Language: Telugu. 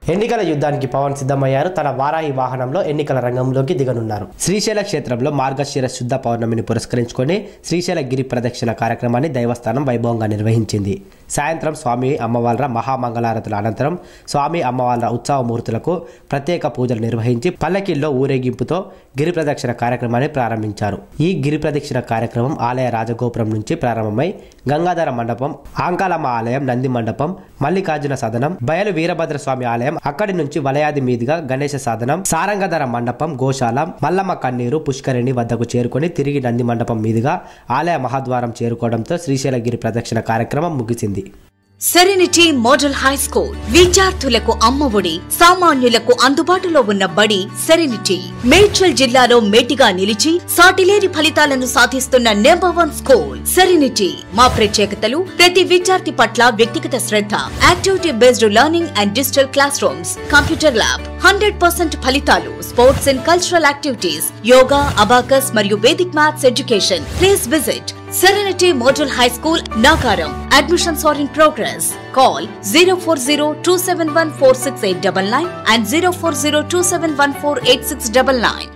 ఎన్నికల యుద్ధానికి పవన్ సిద్ధమయ్యారు తన వారాహి వాహనంలో ఎన్నికల రంగంలోకి దిగనున్నారు శ్రీశైల క్షేత్రంలో మార్గశిర శుద్ధ పౌర్ణమిని పురస్కరించుకొని శ్రీశైల గిరి ప్రదక్షిణ కార్యక్రమాన్ని దైవస్థానం వైభవంగా నిర్వహించింది సాయంత్రం స్వామి అమ్మవార్ల మహామంగళారతుల అనంతరం స్వామి అమ్మవార్ల ఉత్సవమూర్తులకు ప్రత్యేక పూజలు నిర్వహించి పల్లకిల్లో ఊరేగింపుతో గిరి ప్రదక్షిణ కార్యక్రమాన్ని ప్రారంభించారు ఈ గిరి ప్రదక్షిణ కార్యక్రమం ఆలయ రాజగోపురం నుంచి ప్రారంభమై గంగాధర మండపం ఆంకాలమ్మ ఆలయం నంది మండపం మల్లికార్జున సదనం బయలు వీరభద్ర స్వామి ఆలయం అక్కడి నుంచి వలయాది మీదుగా గణేశ సాధనం సారంగధర మండపం గోశాల మల్లమ్మ కన్నీరు పుష్కరిణి వద్దకు చేరుకొని తిరిగి నంది మండపం మీదుగా ఆలయ మహాద్వారం చేరుకోవడంతో శ్రీశైలగిరి ప్రదక్షిణ కార్యక్రమం ముగిసింది సెరెనిటీ మోడల్ హై స్కూల్ విద్యార్థులకు అమ్మఒడి సామాన్యులకు అందుబాటులో ఉన్న బడి సెరెనిటీ మేడ్చల్ జిల్లాలో మేటిగా నిలిచి సాటిలేని ఫలితాలను సాధిస్తున్న నెంబర్ వన్ స్కూల్ సెరెనిటీ మా ప్రత్యేకతలు ప్రతి విద్యార్థి పట్ల వ్యక్తిగత శ్రద్ధ activity based learning and digital classrooms computer lab hundred percent ఫలితాలు sports and cultural activities yoga abacus మరియు Vedic maths education please visit Serenity Model High School, Nagaram. Admissions are in progress. Call 040 and 040